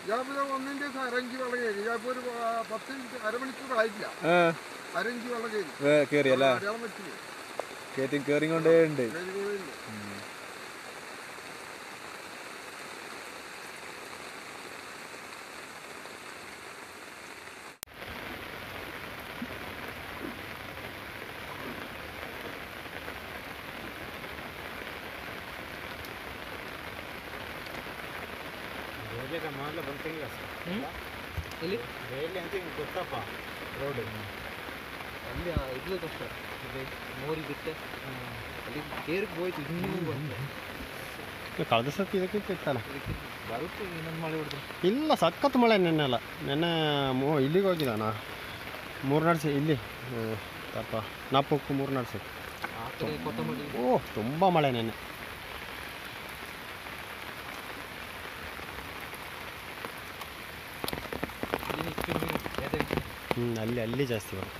ഞാനിപ്പോ ഒന്നിന്റെ അരഞ്ച് വെള്ളം കയറി ഞാനിപ്പോ ഒരു ആ, പത്ത് മിനിറ്റ് അരമണിക്കൂർ ആയിട്ടില്ല ആ അരഞ്ച് വെള്ളം കയറി കയറി അല്ലേ അടയാളം വെച്ചില്ല കയറ്റി കയറിക്കൊണ്ടേ ഉണ്ട് കയറിക്കൊള്ളില്ല ಎಲ್ಲಿ ಗೊತ್ತಪ್ಪ ರೋಡ್ ಅಲ್ಲಿ ಆ ಇದು ಕಷ್ಟ ಇದೆ ಮೋರಿ ಬಿಟ್ಟೆ ಅಲ್ಲಿ ಕೇರ್ಗೆ ಹೋಯ್ತು ಇನ್ನೂ ಬಂತು ಕಳೆದ ಸತಿ ಇದಕ್ಕೆ ಇತ್ತಲ್ಲ ಅದಕ್ಕೆ ಬರುತ್ತೆ ಇನ್ನೊಂದು ಮಳೆ ಹೊಡೆದು ಇಲ್ಲ ಸಖತ್ ಮಳೆ ನೆನ್ನೆಲ್ಲ ನೆನ್ನೆ ಮೂ ಇಲ್ಲಿಗೆ ಹೋಗಿದ್ದಾನ ಮೂರ್ನಾಡು ಸಿ ಇಲ್ಲಿ ತಪ್ಪ ನಾಪಕ್ಕು ಮೂರ್ನಾಡು ಸಿ ಆ ಕಡೆ ಕೊತ್ತಂಬರಿ ಓ ತುಂಬ ಮಳೆ ನೆನ್ನೆ ಇಲ್ಲಿ ಇಷ್ಟು ನೀರು ಎದೆ ಹ್ಞೂ ಅಲ್ಲಿ ಅಲ್ಲಿ ಜಾಸ್ತಿ ಬರುತ್ತೆ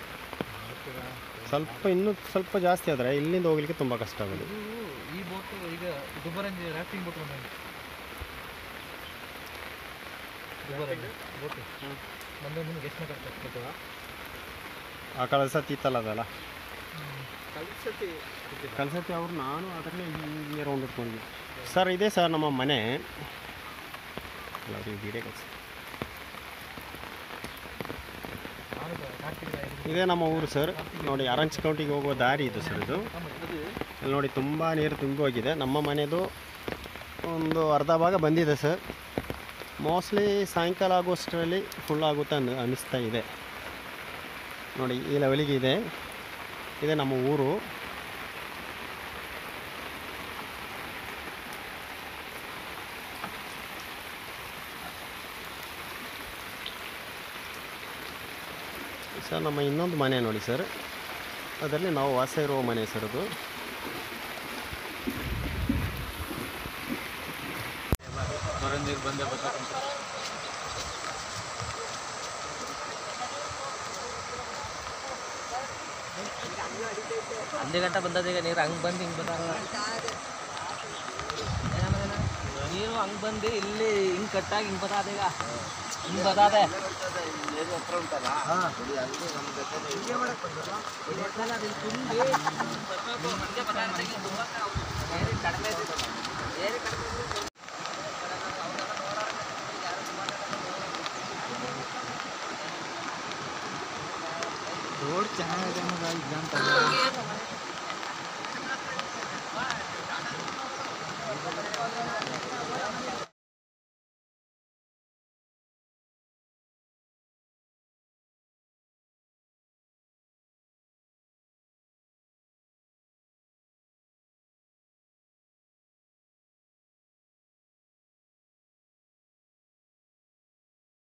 ಸ್ವಲ್ಪ ಇನ್ನೂ ಸ್ವಲ್ಪ ಜಾಸ್ತಿ ಆದರೆ ಇಲ್ಲಿಂದ ಹೋಗ್ಲಿಕ್ಕೆ ತುಂಬ ಕಷ್ಟ ಆಗೋದು ಇದು ಈ ಬೋಟ್ ಈಗ ದುಬರಂಜಿ ರಾಫ್ಟಿಂಗ್ ಬೋಟ್ ಬಂದಂಗೆ ದುಬರಂಜಿ ಬೋಟ್ ಬಂದ ನಿಮ್ಗೆ ಎಷ್ಟು ಮಾತಾಡ್ತಾರೆ ಗೊತ್ತಾ ಆ ಕಳೆದ ಸತಿ ಇತ್ತಲ್ಲ ಅದಲ್ಲ ಕಳೆದ ಸತಿ ಅವ್ರು ನಾನು ಅದರಲ್ಲೇ ಹಿಂಗೆ ರೌಂಡ್ ಇಟ್ಕೊಂಡ್ವಿ ಸರ್ ಇದೆ ಸರ್ ನಮ್ಮ ಮನೆ ಅವ್ರಿಗೆ ವಿಡಿಯೋ ಕಳಿಸಿ ನಾನು ಕಾಡ್ತಿಲ್ಲ ಇದೇ ನಮ್ಮ ಊರು ಸರ್ ನೋಡಿ ಅರಂಚ್ ಕೌಂಟಿಗೆ ಹೋಗುವ ದಾರಿ ಇದು ಸರ್ ಇದು ಇಲ್ಲಿ ನೋಡಿ ತುಂಬ ನೀರು ತುಂಬಿ ಹೋಗಿದೆ ನಮ್ಮ ಮನೆದು ಒಂದು ಅರ್ಧ ಭಾಗ ಬಂದಿದೆ ಸರ್ ಮೋಸ್ಟ್ಲಿ ಸಾಯಂಕಾಲ ಆಗುವಷ್ಟರಲ್ಲಿ ಫುಲ್ ಆಗುತ್ತೆ ಅನ್ ಅನ್ನಿಸ್ತಾ ಇದೆ ನೋಡಿ ಈ ಲೆವೆಲಿಗೆ ಇದೆ ಇದೆ ನಮ್ಮ ಊರು ಸರ್ ನಮ್ಮ ಇನ್ನೊಂದು ಮನೆ ನೋಡಿ ಸರ್ ಅದರಲ್ಲಿ ನಾವು ವಾಸ ಇರುವ ಮನೆ ಸರ್ ಅದು ನೀರು ಬಂದೇ ಬರ್ತಕ್ಕಂಥ ಒಂದೇ ಗಂಟೆ ಬಂದದ ಈಗ ನೀರು ಹಂಗೆ ಬಂದು ಹಿಂಗೆ ಬಂದಾರ ನೀರು ಹಂಗೆ ಬಂದು ಇಲ್ಲಿ ಹಿಂಗೆ ಕಟ್ಟಾಗಿ ಹಿಂಗೆ ಬದಾದ ಈಗ ಹಿಂಗೆ ಬದಾದೆ ರೋಡ್ ಚೆನ್ನಾಗಿದೆ